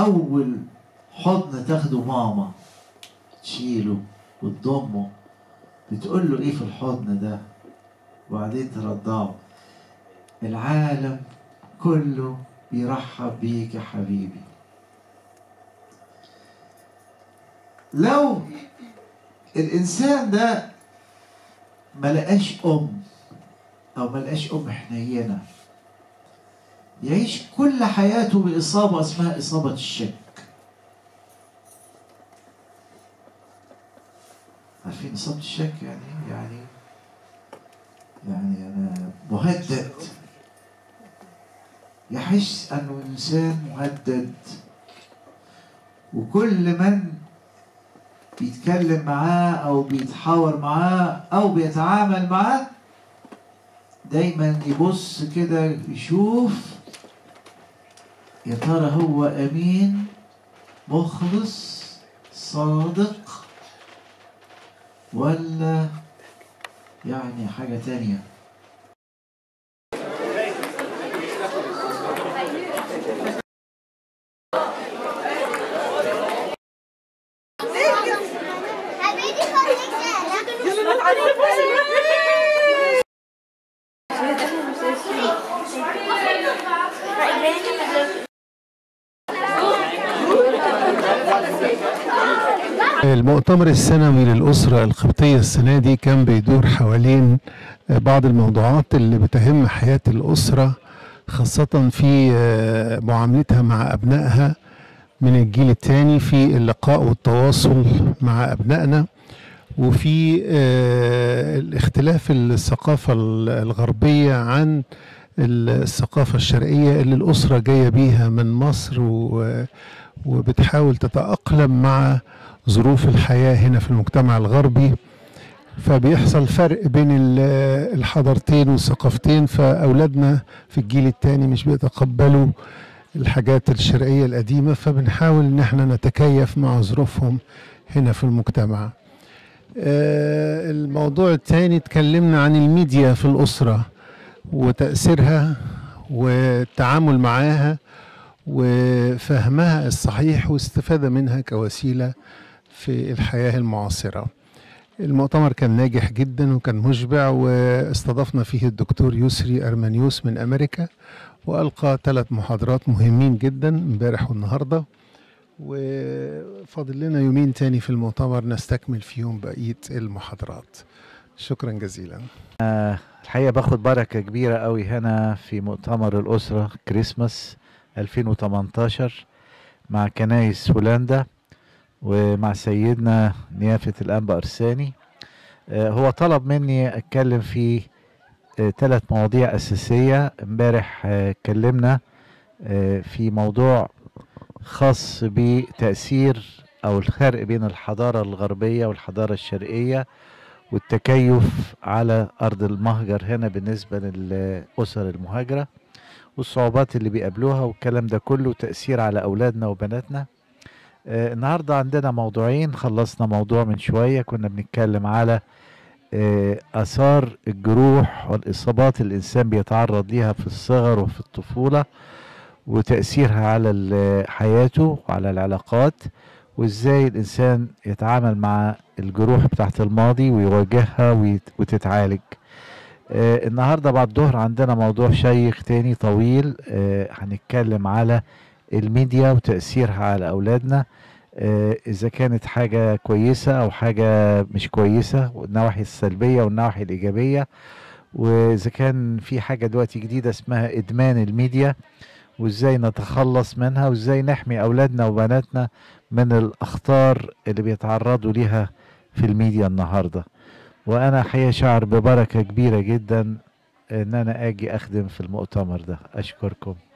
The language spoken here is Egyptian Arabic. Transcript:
أول حضن تاخده ماما تشيله وتضمه بتقول له إيه في الحضن ده وبعدين ترضعه العالم كله بيرحب بيك يا حبيبي لو الإنسان ده ما لقاش أم أو ما لقاش أم حنينة يعيش كل حياته بإصابة اسمها إصابة الشك عارفين إصابة الشك يعني إيه؟ يعني يعني أنا مهدد يحس أنه إنسان مهدد وكل من بيتكلم معاه أو بيتحاور معاه أو بيتعامل معاه دايما يبص كده يشوف يا ترى هو أمين مخلص صادق ولا يعني حاجة تانية حبيبي خليك المؤتمر السنوي للأسرة القبطية السنة دي كان بيدور حوالين بعض الموضوعات اللي بتهم حياة الأسرة خاصة في معاملتها مع أبنائها من الجيل الثاني في اللقاء والتواصل مع أبنائنا وفي آه، الاختلاف الثقافة الغربية عن الثقافة الشرقية اللي الأسرة جاية بيها من مصر و- وبتحاول تتأقلم مع ظروف الحياة هنا في المجتمع الغربي فبيحصل فرق بين ال- الحضارتين والثقافتين فأولادنا في الجيل الثاني مش بيتقبلوا الحاجات الشرقية القديمة فبنحاول إن احنا نتكيف مع ظروفهم هنا في المجتمع آه، الموضوع الثاني اتكلمنا عن الميديا في الأسرة وتأثيرها والتعامل معاها وفهمها الصحيح واستفادة منها كوسيلة في الحياة المعاصرة المؤتمر كان ناجح جدا وكان مشبع واستضفنا فيه الدكتور يسري أرمانيوس من أمريكا وألقى ثلاث محاضرات مهمين جدا امبارح والنهارده وفاضل لنا يومين تاني في المؤتمر نستكمل فيهم بقية المحاضرات شكرا جزيلا الحقيقة باخد بركة كبيرة قوي هنا في مؤتمر الأسرة كريسماس 2018 مع كنايس هولندا ومع سيدنا نيافة الأنبا أرساني آه، هو طلب مني أتكلم في ثلاث مواضيع أساسية امبارح آه، اتكلمنا آه، في موضوع خاص بتأثير أو الفرق بين الحضارة الغربية والحضارة الشرقية والتكيف على أرض المهجر هنا بالنسبة للأسر المهاجرة والصعوبات اللي بيقابلوها والكلام ده كله تأثير على أولادنا وبناتنا آه النهاردة عندنا موضوعين خلصنا موضوع من شوية كنا بنتكلم على آه آثار الجروح والإصابات اللي الإنسان بيتعرض ليها في الصغر وفي الطفولة وتأثيرها على ال- حياته وعلى العلاقات وإزاي الإنسان يتعامل مع الجروح بتاعت الماضي ويواجهها ويت- وتتعالج آه النهارده بعد الظهر عندنا موضوع شيق تاني طويل آه هنتكلم على الميديا وتأثيرها على أولادنا آه إذا كانت حاجة كويسة أو حاجة مش كويسة والنواحي السلبية والنواحي الإيجابية وإذا كان في حاجة دلوقتي جديدة اسمها إدمان الميديا وإزاي نتخلص منها وإزاي نحمي أولادنا وبناتنا من الأخطار اللي بيتعرضوا ليها في الميديا النهارده وانا حقيقه شعر ببركه كبيره جدا ان انا اجي اخدم في المؤتمر ده اشكركم